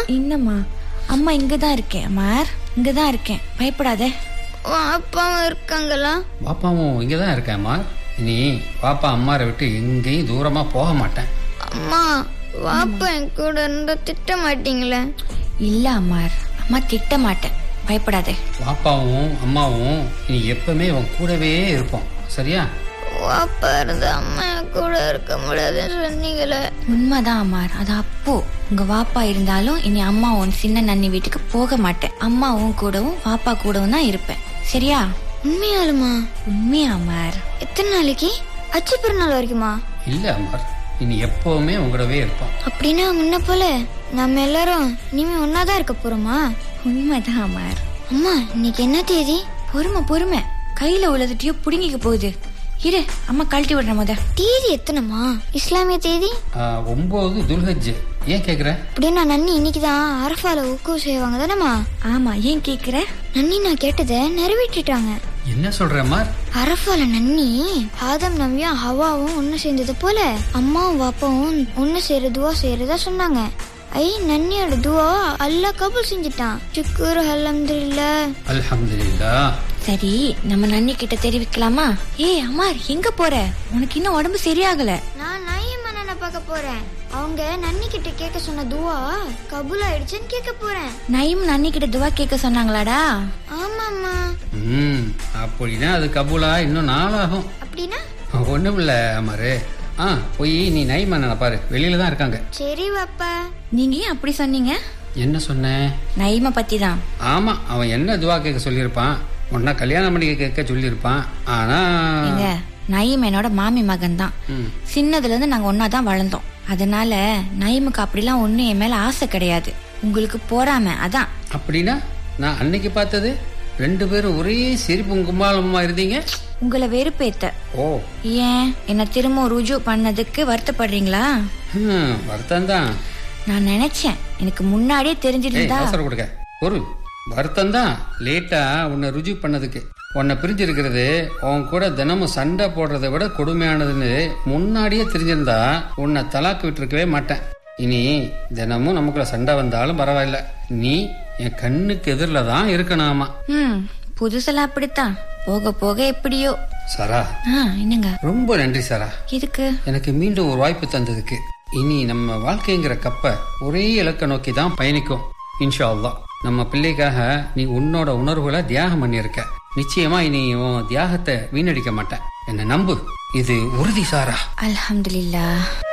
இன்னம்மா அம்மா இங்கதான் இருக்கேன் அம்மார் இங்கதான் இருக்கேன் பயப்படாத உன் அப்பாவும் இருக்காங்களா பாப்பாவும் இங்கே தான் இருக்கேம்மா இனி பாப்பா அம்மாரை விட்டு எங்கேயும் தூரமா போக மாட்டேன் அம்மா வாப்பா என் கூட இருந்தா திட்ட மாட்டீங்களே இல்ல அம்மார் அம்மா திட்ட மாட்டேன் பயப்படாதே பாப்பாவும் அம்மாவும் இனி எப்பவுமே உன் கூடவே இருப்போம் சரியா வாப்பா இருந்தா அம்மா என் கூட இருக்க முடியாதுன்னு சொன்னீங்களே உண்மைதான் அம்மார் அது அப்போ உங்க வாப்பா இருந்தாலும் இனி அம்மா உன் சின்ன நன்னி வீட்டுக்கு போக மாட்டேன் அம்மாவும் கூடவும் வாப்பா கூடவும் தான் இருப்பேன் சரியா உண்மையாலுமா உண்மையா அம்மார் எத்தனை நாளைக்கு அச்சு பிறநாள் வரைக்குமா இல்ல அம்மார் இனி எப்பவுமே உங்களவே இருப்பான் அப்படின்னா முன்ன போல நம்ம எல்லாரும் இனிமே ஒன்னாதான் இருக்க போறோமா உண்மைதான் அம்மார் அம்மா இன்னைக்கு என்ன தேதி பொறுமை பொறுமை கையில உள்ளதுட்டியோ புடுங்கிக்க போகுது இரு அம்மா கழட்டி விடுற முத தேதி எத்தனைமா இஸ்லாமிய தேதி ஆ, ஒன்பது துல்ஹஜ் ஏன் கேக்குற அப்படின்னா நன்னி இன்னைக்கு தான் அரஃபால உக்கு செய்வாங்க தானேம்மா ஆமா ஏன் கேக்குற நன்னி நான் கேட்டதை நிறைவேற்றிட்டாங்க என்ன சொல்ற அம்மார் அரஃபால நன்னி ஆதம் நம்பியும் ஹவாவும் ஒண்ணு சேர்ந்தது போல அம்மாவும் பாப்பாவும் ஒண்ணு சேர துவா செய்யறதா சொன்னாங்க ஐ நன்னியோட துவா அல்லாஹ் கபூல் செஞ்சுட்டான் சுக்குர் அல்ஹம்துலில்லா அல்ஹம்துலில்லாஹ் சரி நம்ம நன்னி கிட்ட தெரிவிக்கலாமா ஏய் அம்மார் எங்க போற உனக்கு இன்னும் உடம்பு சரியாகல நான் நாயம் அண்ணனை பார்க்க போறேன் அவங்க நன்னி கிட்ட கேட்க சொன்ன துவா கபூல் ஆயிடுச்சுன்னு கேட்க போறேன் நைம் நன்னி கிட்ட துவா கேட்க சொன்னாங்களாடா ஆமாம்மா ம் அப்படின்னா அது கபூலா இன்னும் நாளாகும் அப்படின்னா ஒண்ணும் இல்ல அம்மாரு ஆ போய் நீ நைமண்ணனை பாரு வெளியில தான் இருக்காங்க சரி வாப்பா நீங்க ஏன் அப்படி சொன்னீங்க என்ன சொன்னேன் நைம பத்தி தான் ஆமா அவன் என்ன துவா கேட்க சொல்லியிருப்பான் உன்ன கல்யாணம் பண்ணி கேட்க சொல்லியிருப்பான் ஆனா ஏங்க நயீம் என்னோட மாமி மகன் தான் ம், சின்னதுல இருந்து நாங்க ஒன்னா தான் வளர்ந்தோம் அதனால நயீமுக்கு அப்படிலாம் ஒண்ணு என் மேல ஆசை கிடையாது உங்களுக்கு போறாம அதான் அப்படின்னா நான் அன்னைக்கு பார்த்தது ரெண்டு பேரும் ஒரே சிரிப்பு கும்பாலமா இருந்தீங்க உங்களை வெறுப்பேத்த ஓ ஏன் என்ன திரும்ப ருஜு பண்ணதுக்கு வருத்தப்படுறீங்களா ஹம், வருத்தம் தான் நான் நினைச்சேன் எனக்கு முன்னாடியே ஏய் தெரிஞ்சிருந்தா அவசரம் கொடுக்க ஒரு வருத்தம் தான் லேட்டா உன்னை ருஜு பண்ணதுக்கு உன்னை பிரிஞ்சிருக்கிறது உன் கூட தினமும் சண்டை போடுறதை விட கொடுமையானதுன்னு முன்னாடியே தெரிஞ்சிருந்தா உன்னை தலாக்கு விட்டுருக்கவே மாட்டேன் இனி தினமும் நமக்குள்ள சண்டை வந்தாலும் பரவாயில்ல நீ என் கண்ணுக்கு எதிரில் தான் இருக்கணாமா ம் புதுசெல்லாம் அப்படித்தான் போக போக எப்படியோ சரா ஆ என்னங்க ரொம்ப நன்றி சரா எதுக்கு எனக்கு மீண்டும் ஒரு வாய்ப்பு தந்ததுக்கு இனி நம்ம வாழ்க்கைங்கிற கப்ப ஒரே இலக்க நோக்கி தான் பயணிக்கும் இன்ஷா அல்லாஹ் நம்ம பிள்ளைக்காக நீ உன்னோட உணர்வுகளை தியாகம் பண்ணியிருக்க நிச்சயமா இனி உன் தியாகத்தை வீணடிக்க மாட்டேன் என்ன நம்பு இது உறுதி சாரா அல்ஹம்துலில்லாஹ்